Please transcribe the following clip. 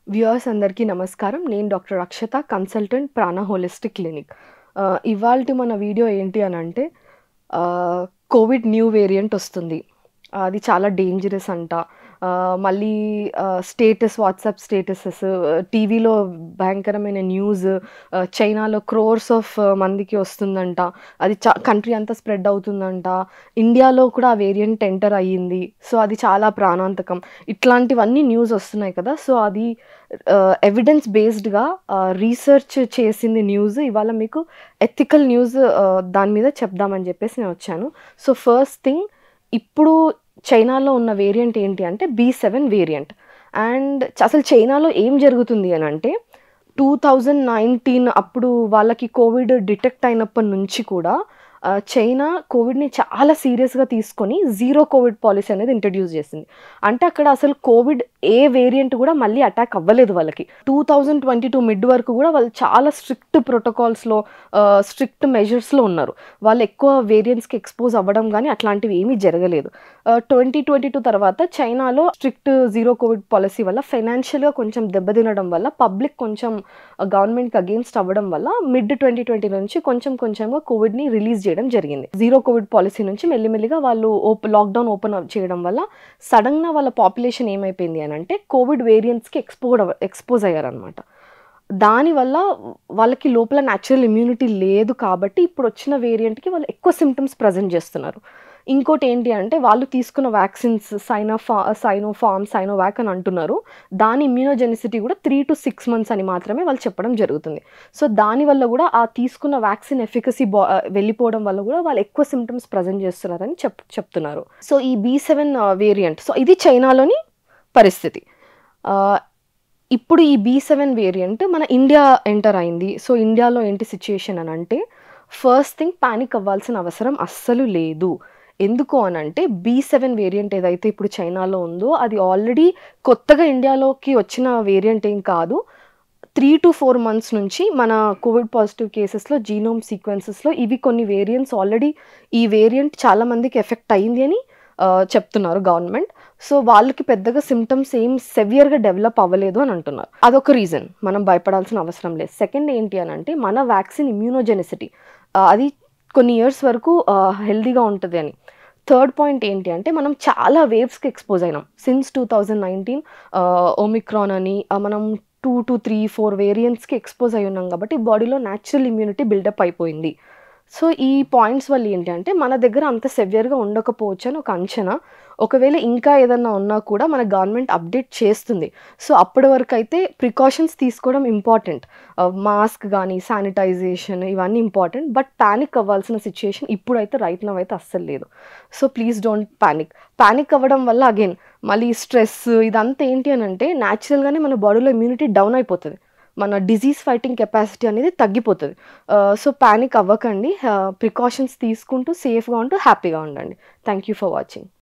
viewers అందరికీ నమస్కారం నేను doctor Akshata consultant Prana holistic clinic ఇవాళ మన వీడియో ఏంటి అని అంటే కోవిడ్ న్యూ వేరియంట్ వస్తుంది అది చాలా డేంజరస్ అంట ఆ, మళ్ళీ స్టేటస్ వాట్సాప్ స్టేటసెస్ టీవీలో భయంకరమైన న్యూస్ చైనాలో క్రోర్స్ ఆఫ్ మందికి వస్తుందంట అది చా కంట్రీ అంతా స్ప్రెడ్ అవుతుందంట ఇండియాలో కూడా ఆ వేరియంట్ ఎంటర్ అయ్యింది సో అది చాలా ప్రాణాంతకం ఇట్లాంటివన్నీ న్యూస్ వస్తున్నాయి కదా సో అది ఎవిడెన్స్ బేస్డ్గా రీసెర్చ్ చేసింది న్యూస్ ఇవాళ మీకు ఎథికల్ న్యూస్ దాని మీద చెప్దామని చెప్పేసి నేను వచ్చాను సో ఫస్ట్ థింగ్ ఇప్పుడు చైనాలో ఉన్న వేరియంట్ ఏంటి అంటే బీ సెవెన్ వేరియంట్ అండ్ అసలు చైనాలో ఏం జరుగుతుంది అని అంటే టూ థౌజండ్ నైన్టీన్ అప్పుడు వాళ్ళకి కోవిడ్ డిటెక్ట్ అయినప్పటి నుంచి కూడా ఆ, చైనా కోవిడ్ని చాలా సీరియస్గా తీసుకొని జీరో కోవిడ్ పాలసీ అనేది ఇంట్రడ్యూస్ చేసింది అంటే అక్కడ అసలు కోవిడ్ ఏ వేరియంట్ కూడా మళ్ళీ అటాక్ అవ్వలేదు వాళ్ళకి two thousand twenty two mid వరకు కూడా వాళ్ళు చాలా స్ట్రిక్ట్ ప్రోటోకాల్స్లో స్ట్రిక్ట్ మెజర్స్లో ఉన్నారు వాళ్ళు ఎక్కువ వేరియంట్స్కి ఎక్స్పోజ్ అవ్వడం కానీ అట్లాంటివి ఏమీ జరగలేదు ట్వంటీ ట్వంటీ టూ తర్వాత చైనాలో స్ట్రిక్ట్ జీరో కోవిడ్ పాలసీ వల్ల ఫైనాన్షియల్గా కొంచెం దెబ్బతినడం వల్ల పబ్లిక్ కొంచెం గవర్నమెంట్కి అగేన్స్ట్ అవ్వడం వల్ల మిడ్ ట్వంటీ ట్వంటీ నుంచి కొంచెం కొంచెంగా కోవిడ్ని రిలీజ్ చేయడం జరిగింది జీరో కోవిడ్ పాలసీ నుంచి మెల్లిమెల్లిగా వాళ్ళు ఓప్ లాక్డౌన్ ఓపెన్ చేయడం వల్ల సడన్గా వాళ్ళ పాపులేషన్ ఏమైపోయింది అని అంటే కోవిడ్ వేరియంట్స్కి ఎక్స్పోజ్ ఎక్స్పోజ్ అయ్యారనమాట దానివల్ల వాళ్ళకి లోపల న్యాచురల్ ఇమ్యూనిటీ లేదు కాబట్టి ఇప్పుడు వచ్చిన వేరియంట్కి వాళ్ళు ఎక్కువ సిమ్టమ్స్ ప్రజెంట్ చేస్తున్నారు ఇంకోటి ఏంటి అంటే వాళ్ళు తీసుకున్న వ్యాక్సిన్స్ సైనోఫా సైనోఫార్మ్ సైనోవాక్ అని అంటున్నారు దాని ఇమ్యూనోజెనిసిటీ కూడా త్రీ టు సిక్స్ మంత్స్ అని మాత్రమే వాళ్ళు చెప్పడం జరుగుతుంది సో దానివల్ల కూడా ఆ తీసుకున్న వ్యాక్సిన్ ఎఫికసీ బా వెళ్ళిపోవడం వల్ల కూడా వాళ్ళు ఎక్కువ సిమ్టమ్స్ ప్రజెంట్ చేస్తున్నారని చెప్ చెప్తున్నారు సో ఈ బీ సెవెన్ వేరియంట్ సో ఇది చైనాలోని పరిస్థితి ఆ, ఇప్పుడు ఈ బీ సెవెన్ వేరియంట్ మన ఇండియా ఎంటర్ అయింది సో ఇండియాలో ఏంటి సిచ్యుయేషన్ అని అంటే ఫస్ట్ థింగ్ పానిక్ అవ్వాల్సిన అవసరం అస్సలు లేదు ఎందుకు అని అంటే బీ సెవెన్ వేరియంట్ ఏదైతే ఇప్పుడు చైనాలో ఉందో అది ఆల్రెడీ కొత్తగా ఇండియాలోకి వచ్చిన వేరియంట్ ఏం కాదు త్రీ టు ఫోర్ మంత్స్ నుంచి మన కోవిడ్ పాజిటివ్ కేసెస్లో జీనోమ్ సీక్వెన్సెస్లో ఇవి కొన్ని వేరియంట్స్ ఆల్రెడీ ఈ వేరియంట్ చాలా మందికి ఎఫెక్ట్ అయింది అని ఆ, చెప్తున్నారు గవర్నమెంట్ సో వాళ్ళకి పెద్దగా సిమ్టమ్స్ ఏం సెవియర్గా డెవలప్ అవ్వలేదు అని అంటున్నారు అదొక రీజన్ మనం భయపడాల్సిన అవసరం లేదు సెకండ్ ఏంటి అని అంటే మన వ్యాక్సిన్ ఇమ్యూనోజెనిసిటీ అది కొన్ని ఇయర్స్ వరకు హెల్దీగా ఉంటుంది అని థర్డ్ పాయింట్ ఏంటి అంటే మనం చాలా వేవ్స్కి ఎక్స్పోజ్ అయినాం since two thousand nineteen omicron అని ఆ, మనం టూ టు త్రీ ఫోర్ వేరియంట్స్కి ఎక్స్పోజ్ అయి ఉన్నాం కాబట్టి బాడీలో న్యాచురల్ ఇమ్యూనిటీ బిల్డప్ అయిపోయింది సో ఈ పాయింట్స్ వల్ల ఏంటి అంటే మన దగ్గర అంత సెవియర్గా ఉండకపోవచ్చు అని ఒక అంచనా ఒకవేళ ఇంకా ఏదన్నా ఉన్నా కూడా మన గవర్నమెంట్ అప్డేట్ చేస్తుంది సో అప్పటి వరకు అయితే ప్రికాషన్స్ తీసుకోవడం ఇంపార్టెంట్ మాస్క్ కానీ శానిటైజేషన్ ఇవన్నీ ఇంపార్టెంట్ బట్ ప్యానిక్ అవ్వాల్సిన సిచ్యుయేషన్ ఇప్పుడైతే రైట్ నవ్ అయితే అస్సలు లేదు so please don't panic panic అవ్వడం వల్ల అగైన్ మళ్ళీ స్ట్రెస్ ఇదంతా ఏంటి అని అంటే న్యాచురల్గానే మన బాడీలో ఇమ్యూనిటీ డౌన్ అయిపోతుంది మన డిజీజ్ ఫైటింగ్ కెపాసిటీ అనేది తగ్గిపోతుంది సో ప్యానిక్ అవ్వకండి ప్రికాషన్స్ తీసుకుంటూ సేఫ్గా ఉంటూ హ్యాపీగా ఉండండి థ్యాంక్ యూ ఫర్ వాచింగ్